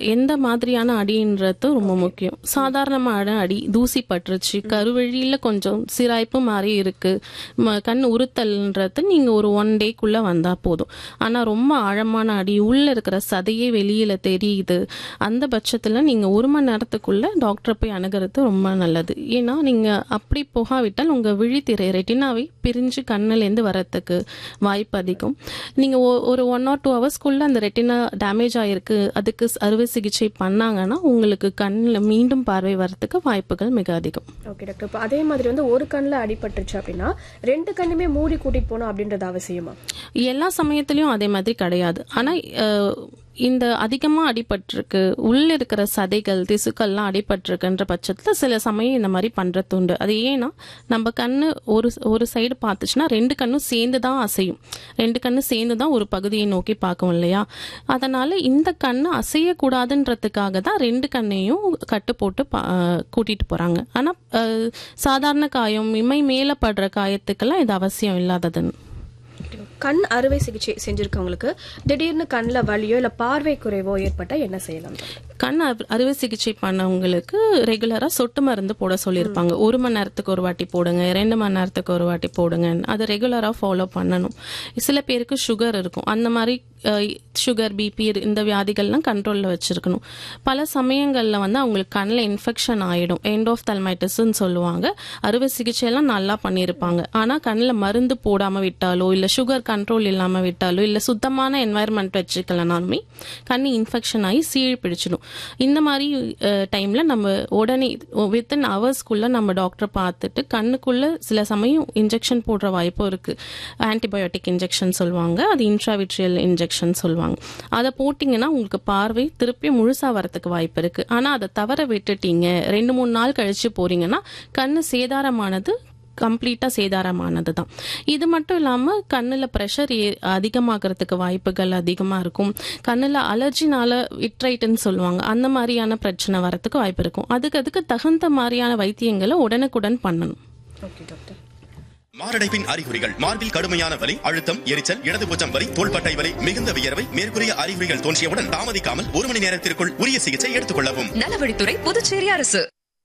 எந்த மாதிரியான அடின்றது ரொம்ப முக்கியம் சாதாரணமான அடி தூசி பட்டுருச்சு கருவழியில கொஞ்சம் சிராய்ப்பு மாதிரி இருக்கு ம- கண் உறுத்தல்ன்றது நீங்க ஒரு ஒன் டேக்குள்ள வந்தா போதும் ஆனா ரொம்ப ஆழமான அடி உள்ள இருக்கிற சதையே வெளியில தெரியுது அந்த பட்சத்துல நீங்க ஒரு மணி நேரத்துக்குள்ள டாக்டரை போய் அணுகிறது ரொம்ப நல்லது ஏன்னா நீங்க அப்படி போகாவிட்டால் உங்க விழித்திரை ரெட்டினாவை பிரிஞ்சு கண்ணுல இருந்து வரத்துக்கு வாய்ப்பு அதிகம் நீங்க ஒ- ஒரு ஒன் ஆர் டூ ஹவர்ஸ்க்குள்ள அந்த ரெட்டினா டேமேஜ் ஆயிருக்கு அதுக்கு ஸ்- அறுவை சிகிச்சை பண்ணாங்கன்னா உங்களுக்கு கண்ணில் மீண்டும் பார்வை வரத்துக்கு வாய்ப்புகள் மிக அதிகம் ஓகே டாக்டர் இப்போ அதே மாதிரி வந்து ஒரு கண்ணில் அடிபட்டுருச்சு அப்படின்னா ரெண்டு கண்ணுமே மூடி கூட்டிட்டு போகணும் அப்படின்றது அவசியமா எல்லா சமயத்திலயும் அதே மாதிரி கிடையாது ஆனா அஹ், இந்த அதிகமா அடிபட்டிருக்கு உள்ள இருக்கிற சதைகள் திசுக்கள்லாம் அடிபட்டிருக்குன்ற பட்சத்துல சில சமயம் இந்த மாதிரி பண்றது உண்டு அது ஏன்னா நம்ம கண்ணு ஒரு ஒரு சைடு பார்த்துச்சுன்னா ரெண்டு கண்ணும் சேர்ந்து தான் அசையும் ரெண்டு கண்ணு சேர்ந்து தான் ஒரு பகுதியை நோக்கி பார்க்கும் இல்லையா அதனால இந்த கண்ணு அசையக்கூடாதுன்றதுக்காக தான் ரெண்டு கண்ணையும் கட்டு போட்டு பா- அஹ், கூட்டிட்டு போறாங்க ஆனா அஹ், சாதாரண காயம் இமை மேல படுற காயத்துக்கெல்லாம் இது அவசியம் இல்லாததுன்னு கண் அறுவை சிகிச்சை செஞ்சிருக்கவங்களுக்கு திடீர்னு கண்ணில் வலியோ இல்லை பார்வை குறைவோ ஏற்பட்டா என்ன செய்யலாம் டாக்டர்? கண் அறு- அறுவை சிகிச்சை பண்ணவங்களுக்கு ரெகுலரா சொட்டு மருந்து போட சொல்லியிருப்பாங்க ஒரு மணி நேரத்துக்கு ஒரு வாட்டி போடுங்க ரெண்டு மணி நேரத்துக்கு ஒரு வாட்டி போடுங்க அதை ரெகுலரா ஃபாலோ பண்ணணும் சில பேருக்கு சுகர் இருக்கும் அந்த மாதிரி சுகர் பிபி இந்த வியாதிகள்லாம் கண்ட்ரோல்ல வச்சிருக்கணும் பல சமயங்கள்ல வந்து அவங்களுக்கு கண்ணில் இன்ஃபெக்ஷன் ஆயிடும் எண்ட் ஆஃப் தல்மைட்டிஸ்ன்னு சொல்லுவாங்க அறுவை சிகிச்சை எல்லாம் நல்லா பண்ணியிருப்பாங்க ஆனா கண்ணில் மருந்து போடாம விட்டாலோ இல்ல சுகர் கண்ட்ரோல் இல்லாம விட்டாலோ இல்ல சுத்தமான என்வாயர்மெண்ட் வச்சுக்கலனாலுமே கண்ணு இன்ஃபெக்ஷன் ஆகி சீழ் பிடிச்சிடும் இந்த மாதிரி டைம்ல நம்ம உடனே வித்தின் ஹவர்ஸ்க்குள்ள நம்ம டாக்டர் பார்த்துட்டு கண்ணுக்குள்ள சில சமயம் இன்ஜெக்ஷன் போடுற வாய்ப்பும் இருக்கு ஆன்டிபயோட்டிக் இன்ஜெக்ஷன் சொல்லுவாங்க அது இன்ட்ராவிட்ரியல் இன்ஜெக்ஷன் சொல்லுவாங்க அதை போட்டிங்கன்னா உங்களுக்கு பார்வை திருப்பி முழுசா வரதுக்கு வாய்ப்பு இருக்கு ஆனா அதை தவற விட்டுட்டீங்க ரெண்டு மூணு நாள் கழிச்சு போறீங்கன்னா கண்ணு சேதாரமானது கம்ப்ளீட்டா சேதாரமானது தான் இது மட்டும் இல்லாம கண்ணுல ப்ரெஷர் அதிகமாகறதுக்கு வாய்ப்புகள் அதிகமா இருக்கும் கண்ணுல அலர்ஜினால விட்ரைட்டுன்னு சொல்லுவாங்க அந்த மாதிரியான பிரச்சனை வரதுக்கு வாய்ப்பு இருக்கும் அதுக்கு அதுக்கு தகுந்த மாதிரியான வைத்தியங்களை உடனுக்குடன் பண்ணணும் ஓகே டாக்டர் மாரடைப்பின் அறிகுறிகள் மார்பில் கடுமையான வலி அழுத்தம் எரிச்சல் இடதுபுஜம் வலி தோள்பட்டை வலி மிகுந்த வியர்வை மேற்கூறிய அறிகுறிகள் தோன்றியவுடன் தாமதிக்காமல் ஒரு மணி நேரத்திற்குள் உரிய சிகிச்சை எடுத்துக் கொள்ளவும் நலவழித்துறை புதுச்சேரி அரசு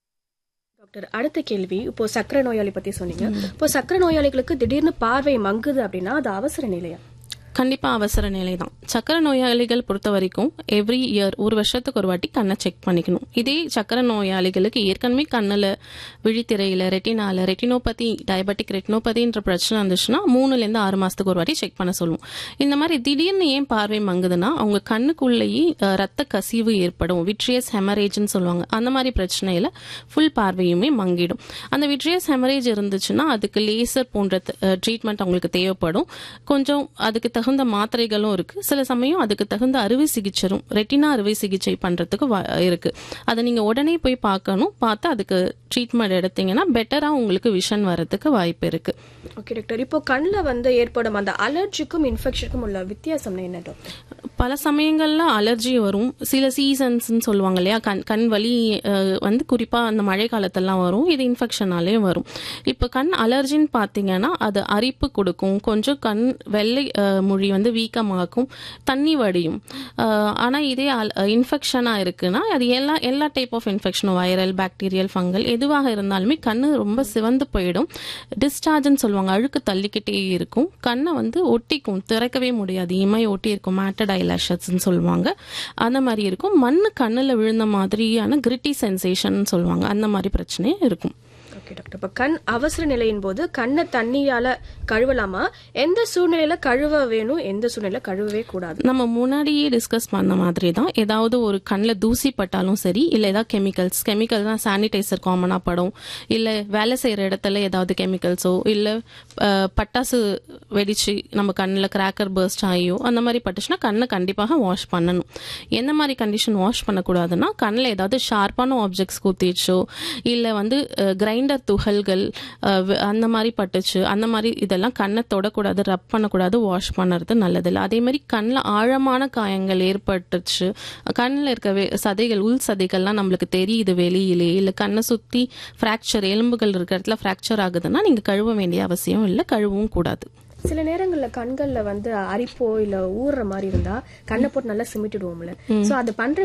டாக்டர் அடுத்த கேள்வி இப்போ சக்கரை நோயாளி பத்தி சொன்னீங்க இப்போ சக்கரை நோயாளிகளுக்கு திடீர்னு பார்வை மங்குது அப்படின்னா அது அவசர நிலையா கண்டிப்பா அவசர நிலை தான் சக்கரை நோயாளிகள் பொறுத்த வரைக்கும் எவ்ரி இயர் ஒரு வருஷத்துக்கு ஒரு வாட்டி கண்ணை செக் பண்ணிக்கணும் இதே சக்கரை நோயாளிகளுக்கு ஏற்கனவே கண்ணுல விழித்திரையில ரெட்டினால ரெட்டினோபதி டயபெட்டிக் ரெட்டினோபதின்ற பிரச்சனை இருந்துச்சுன்னா மூணுல இருந்து ஆறு மாசத்துக்கு ஒரு வாட்டி செக் பண்ண சொல்லுவோம் இந்த மாதிரி திடீர்னு ஏன் பார்வை மங்குதுன்னா அவங்க கண்ணுக்குள்ளேயே அஹ், ரத்த கசிவு ஏற்படும் விட்ரியஸ் ஹெமரேஜ்னு சொல்லுவாங்க அந்த மாதிரி பிரச்சனையில ஃபுல் பார்வையுமே மங்கிடும் அந்த விட்ரியஸ் ஹெமரேஜ் இருந்துச்சுன்னா அதுக்கு லேசர் போன்ற ட்ரீட்மெண்ட் அவங்களுக்கு தேவைப்படும் கொஞ்சம் அதுக்கு தகுந்த மாத்திரைகளும் இருக்கு சில சமயம் அதுக்கு தகுந்த அறுவை சிகிச்சையும் ரெட்டினா அறுவை சிகிச்சை பண்றதுக்கு வா- இருக்கு அதை நீங்க உடனே போய் பார்க்கணும் பார்த்து அதுக்கு ட்ரீட்மெண்ட் எடுத்தீங்கன்னா பெட்டரா உங்களுக்கு விஷன் வரதுக்கு வாய்ப்பு இருக்கு ஓகே டாக்டர் இப்போ கண்ணில் வந்து ஏற்படும் அந்த அலர்ஜிக்கும் இன்ஃபெக்ஷனுக்கும் உள்ள வித்தியாசம்னா என்ன டாக்டர் பல சமயங்கள்ல அலர்ஜி வரும் சில சீசன்ஸ்னு சொல்லுவாங்க இல்லையா கண் கண் வலி அஹ், வந்து குறிப்பா அந்த மழை காலத்தெல்லாம் வரும் இது இன்ஃபெக்ஷனாலே வரும் இப்போ கண் அலர்ஜின்னு பார்த்தீங்கன்னா அது அரிப்பு கொடுக்கும் கொஞ்சம் கண் வெள்ளை அஹ், மொழி வந்து வீக்கமாக்கும் தண்ணி வடியும் அஹ், ஆனா இதே இன்ஃபெக்ஷனா இருக்குன்னா அது எல்லா எல்லா டைப் ஆஃப் இன்ஃபெக்ஷனும் வைரல் பாக்டீரியல் ஃபங்கல் எதுவாக இருந்தாலுமே கண்ணு ரொம்ப சிவந்து போயிடும் டிஸ்சார்ஜ்னு சொல்லுவாங்க அழுக்கு தள்ளிக்கிட்டே இருக்கும் கண்ணை வந்து ஒட்டிக்கும் திறக்கவே முடியாது இமை ஒட்டி இருக்கும் மேட்டட் ஐலாஷஸ்ன்னு சொல்லுவாங்க அந்த மாதிரி இருக்கும் மண்ணு கண்ணுல விழுந்த மாதிரியான கிரிட்டி சென்சேஷன் சொல்லுவாங்க அந்த மாதிரி பிரச்சனையும் இருக்கும் ஓகே டாக்டர் இப்போ கண் அவசர நிலையின் போது கண்ணை தண்ணியால கழுவலாமா எந்த சூழ்நிலையில கழுவ வேணும் எந்த சூழ்நிலையில கழுவவே கூடாது நம்ம முன்னாடியே டிஸ்கஸ் பண்ண மாதிரி தான் ஏதாவது ஒரு கண்ணில் தூசி பட்டாலும் சரி இல்லை ஏதாவது கெமிக்கல்ஸ் கெமிக்கல் தான் சானிடைசர் காமனாக படும் இல்லை வேலை செய்கிற இடத்துல ஏதாவது கெமிக்கல்ஸோ இல்லை பட்டாசு வெடிச்சு நம்ம கண்ணில் கிராக்கர் பர்ஸ்ட் ஆகியோ அந்த மாதிரி பட்டுச்சுன்னா கண்ணை கண்டிப்பாக வாஷ் பண்ணணும் எந்த மாதிரி கண்டிஷன் வாஷ் பண்ணக்கூடாதுன்னா கண்ணில் ஏதாவது ஷார்ப்பான ஆப்ஜெக்ட்ஸ் குத்திச்சோ இல்லை வந்து கிரைண்டர் துகள்கள் அஹ், வ- அந்த மாதிரி பட்டுச்சு அந்த மாதிரி இதெல்லாம் கண்ணை தொடக்கூடாது ரப் பண்ணக்கூடாது வாஷ் பண்ணுறது நல்லதில்லை அதே மாதிரி கண்ணில் ஆழமான காயங்கள் ஏற்பட்டுச்சு கண்ணில் இருக்க வே- சதைகள் உள் சதைகள்லாம் நம்மளுக்கு தெரியுது வெளியிலே இல்லை கண்ணை சுற்றி ஃப்ராக்சர் எலும்புகள் இருக்கிற இடத்துல ஃப்ராக்சர் ஆகுதுன்னா நீங்கள் கழுவ வேண்டிய அவசியம் இல்லை கழுவவும் கூடாது சில நேரங்கள்ல கண்கள்ல வந்து அரிப்போ இல்ல ஊறுற மாதிரி இருந்தா கண்ணை போட்டு நல்லா சிமிட்டிடுவோம்ல சோ அது பண்ற